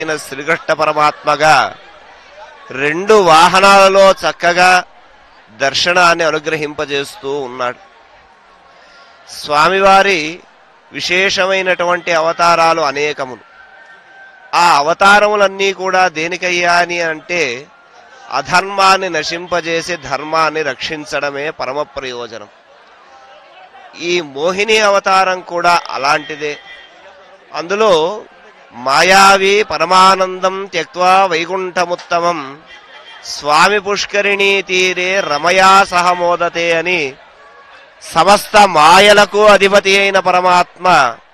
అయిన శ్రీకృష్ణ పరమాత్మగా రెండు వాహనాలలో చక్కగా దర్శనాన్ని అనుగ్రహింపజేస్తూ ఉన్నాడు స్వామివారి విశేషమైనటువంటి అవతారాలు అనేకములు ఆ అవతారములన్నీ కూడా దేనికయ్యా అని అంటే అధర్మాన్ని నశింపజేసి ధర్మాన్ని రక్షించడమే పరమ ప్రయోజనం ఈ మోహిని అవతారం కూడా అలాంటిదే అందులో మాయావి పరమానందం త్యక్వా వైకుంఠముత్తమం స్వామి పుష్కరిణీ తీరే రమయా సహమోదతే అని సమస్త మాయలకు అధిపతి అయిన పరమాత్మ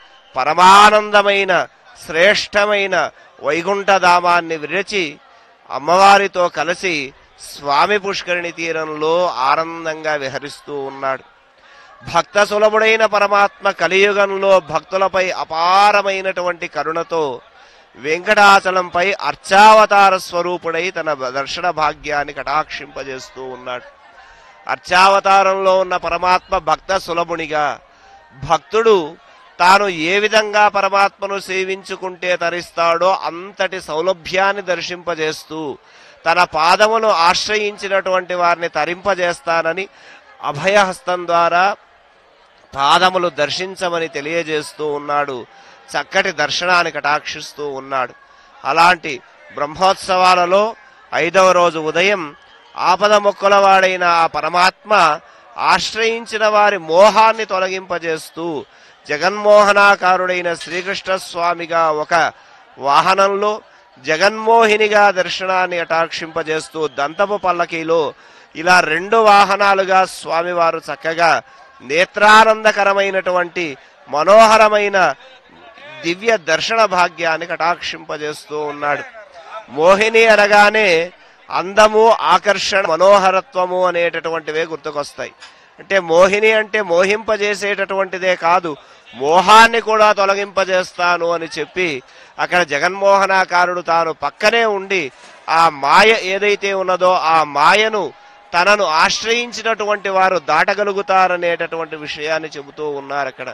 పరమానందమైన శ్రేష్టమైన వైకుంఠధామాన్ని విరచి అమ్మవారితో కలిసి స్వామి పుష్కరిణి తీరంలో ఆనందంగా విహరిస్తూ ఉన్నాడు భక్త సులభుడైన పరమాత్మ కలియుగంలో భక్తులపై అపారమైనటువంటి కరుణతో వెంకటాచలంపై అర్చావతార స్వరూపుడై తన దర్శన భాగ్యాన్ని కటాక్షింపజేస్తూ ఉన్నాడు అర్చావతారంలో ఉన్న పరమాత్మ భక్త సులభునిగా భక్తుడు తాను ఏ విధంగా పరమాత్మను సేవించుకుంటే తరిస్తాడో అంతటి సౌలభ్యాన్ని దర్శింపజేస్తూ తన పాదమును ఆశ్రయించినటువంటి వారిని తరింపజేస్తానని అభయహస్తం ద్వారా పాదములు దర్శించమని తెలియజేస్తూ ఉన్నాడు చక్కటి దర్శనాన్ని కటాక్షిస్తూ ఉన్నాడు అలాంటి బ్రహ్మోత్సవాలలో ఐదవ రోజు ఉదయం ఆపద మొక్కలవాడైన ఆ పరమాత్మ ఆశ్రయించిన వారి మోహాన్ని తొలగింపజేస్తూ జగన్మోహనాకారుడైన శ్రీకృష్ణ స్వామిగా ఒక వాహనంలో జగన్మోహినిగా దర్శనాన్ని అటాక్షింపజేస్తూ దంతపు పల్లకీలో ఇలా రెండు వాహనాలుగా స్వామివారు చక్కగా నేత్రానందకరమైనటువంటి మనోహరమైన దివ్య దర్శన భాగ్యాన్ని కటాక్షింపజేస్తూ ఉన్నాడు మోహిని అనగానే అందము ఆకర్షణ మనోహరత్వము అనేటటువంటివే గుర్తుకొస్తాయి అంటే మోహిని అంటే మోహింపజేసేటటువంటిదే కాదు మోహాన్ని కూడా తొలగింపజేస్తాను అని చెప్పి అక్కడ జగన్మోహనాకారుడు తాను పక్కనే ఉండి ఆ మాయ ఏదైతే ఉన్నదో ఆ మాయను తనను ఆశ్రయించినటువంటి వారు దాటగలుగుతారనేటటువంటి విషయాన్ని చెబుతూ ఉన్నారు అక్కడ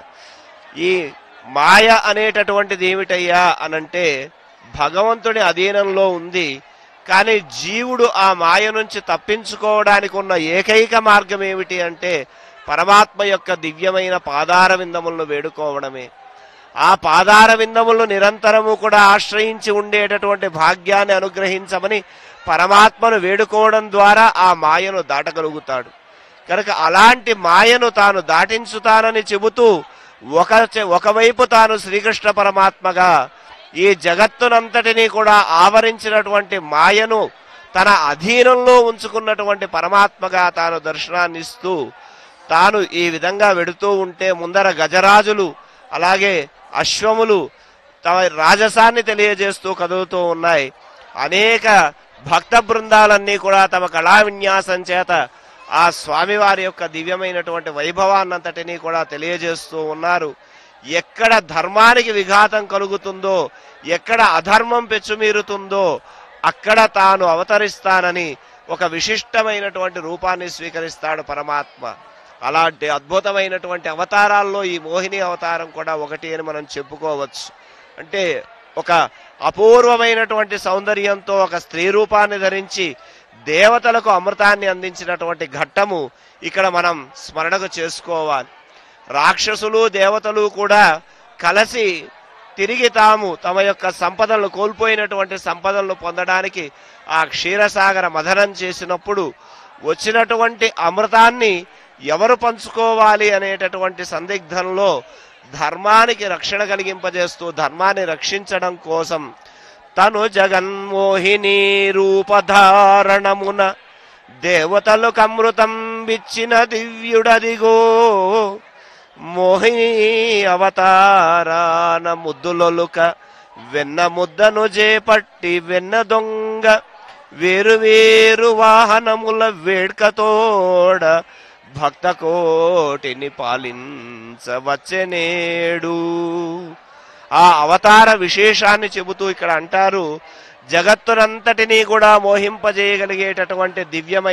ఈ మాయ అనేటటువంటిది ఏమిటయ్యా అనంటే భగవంతుడి అధీనంలో ఉంది కానీ జీవుడు ఆ మాయ నుంచి తప్పించుకోవడానికి ఉన్న ఏకైక మార్గం ఏమిటి అంటే పరమాత్మ యొక్క దివ్యమైన పాదార విందములను వేడుకోవడమే ఆ పాదార విందములను నిరంతరము కూడా ఆశ్రయించి ఉండేటటువంటి భాగ్యాన్ని అనుగ్రహించమని పరమాత్మను వేడుకోవడం ద్వారా ఆ మాయను దాటగలుగుతాడు కనుక అలాంటి మాయను తాను దాటించుతానని చెబుతూ ఒక చె- ఒకవైపు తాను శ్రీకృష్ణ పరమాత్మగా ఈ జగత్తునంతటినీ కూడా ఆవరించినటువంటి మాయను తన అధీనంలో ఉంచుకున్నటువంటి పరమాత్మగా తాను దర్శనాన్ని ఇస్తూ తాను ఈ విధంగా వెడుతూ ఉంటే ముందర గజరాజులు అలాగే అశ్వములు తమ రాజసాన్ని తెలియజేస్తూ కదులుతూ ఉన్నాయి అనేక భక్త బృందాలన్నీ కూడా తమ కళా విన్యాసం చేత ఆ స్వామివారి యొక్క దివ్యమైనటువంటి వైభవాన్నంతటినీ కూడా తెలియజేస్తూ ఉన్నారు ఎక్కడ ధర్మానికి విఘాతం కలుగుతుందో ఎక్కడ అధర్మం పెచ్చుమీరుతుందో అక్కడ తాను అవతరిస్తానని ఒక విశిష్టమైనటువంటి రూపాన్ని స్వీకరిస్తాడు పరమాత్మ అలాంటి అద్భుతమైనటువంటి అవతారాల్లో ఈ మోహిని అవతారం కూడా ఒకటి అని మనం చెప్పుకోవచ్చు అంటే ఒక అపూర్వమైనటువంటి సౌందర్యంతో ఒక స్త్రీ రూపాన్ని ధరించి దేవతలకు అమృతాన్ని అందించినటువంటి ఘట్టము ఇక్కడ మనం స్మరణకు చేసుకోవాలి రాక్షసులు దేవతలు కూడా కలిసి తిరిగి తాము తమ యొక్క సంపదలను కోల్పోయినటువంటి సంపదలను పొందడానికి ఆ క్షీరసాగర మథనం చేసినప్పుడు వచ్చినటువంటి అమృతాన్ని ఎవరు పంచుకోవాలి అనేటటువంటి సందిగ్ధంలో ధర్మానికి రక్షణ కలిగింపజేస్తూ ధర్మాన్ని రక్షించడం కోసం తను జగన్మోహిని రూపధారణమున దేవతలకు అమృతం విచ్చిన దివ్యుడదిగో మోహిని అవతారాన ముద్దులొలుక వెన్న ముద్దను చేపట్టి వెన్న దొంగ వేరు వేరు వాహనముల వేడ్కతోడ భక్త కోటిని పాలించవచ్చనేడు ఆ అవతార విశేషాన్ని చెబుతూ ఇక్కడ అంటారు జగత్తునంతటినీ కూడా మోహింపజేయగలిగేటటువంటి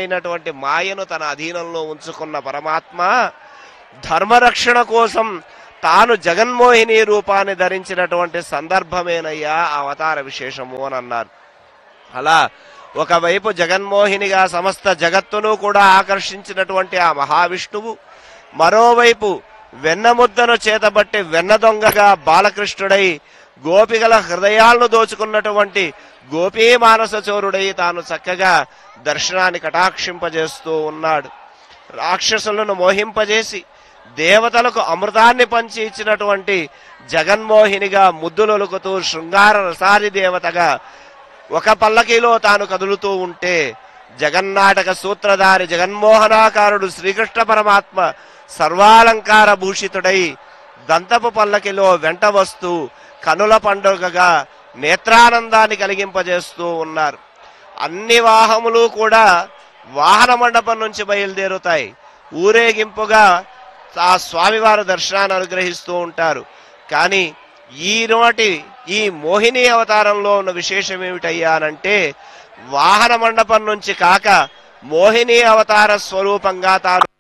దివ్యమైనటువంటి మాయను తన అధీనంలో ఉంచుకున్న పరమాత్మ ధర్మరక్షణ కోసం తాను జగన్మోహిని రూపాన్ని ధరించినటువంటి సందర్భమేనయ్యా ఆ అవతార విశేషము అని అన్నారు అలా ఒకవైపు జగన్మోహినిగా సమస్త జగత్తును కూడా ఆకర్షించినటువంటి ఆ మహావిష్ణువు మరోవైపు వెన్నముద్దను చేతబట్టి వెన్న దొంగగా బాలకృష్ణుడై గోపికల హృదయాలను దోచుకున్నటువంటి గోపీ మానస చోరుడై తాను చక్కగా దర్శనాన్ని కటాక్షింపజేస్తూ ఉన్నాడు రాక్షసులను మోహింపజేసి దేవతలకు అమృతాన్ని పంచి ఇచ్చినటువంటి జగన్మోహినిగా ముద్దులొలుకుతూ శృంగార రసాది దేవతగా ఒక పల్లకిలో తాను కదులుతూ ఉంటే జగన్నాటక సూత్రధారి జగన్మోహనాకారుడు శ్రీకృష్ణ పరమాత్మ సర్వాలంకార భూషితుడై దంతపు పల్లకిలో వెంట వస్తూ కనుల పండుగగా నేత్రానందాన్ని కలిగింపజేస్తూ ఉన్నారు అన్ని వాహములు కూడా వాహన మండపం నుంచి బయలుదేరుతాయి ఊరేగింపుగా ఆ స్వామివారి దర్శనాన్ని అనుగ్రహిస్తూ ఉంటారు కానీ ఈనాటి ఈ మోహిని అవతారంలో ఉన్న విశేషం ఏమిటయ్యా అనంటే వాహన మండపం నుంచి కాక మోహిని అవతార స్వరూపంగా తాను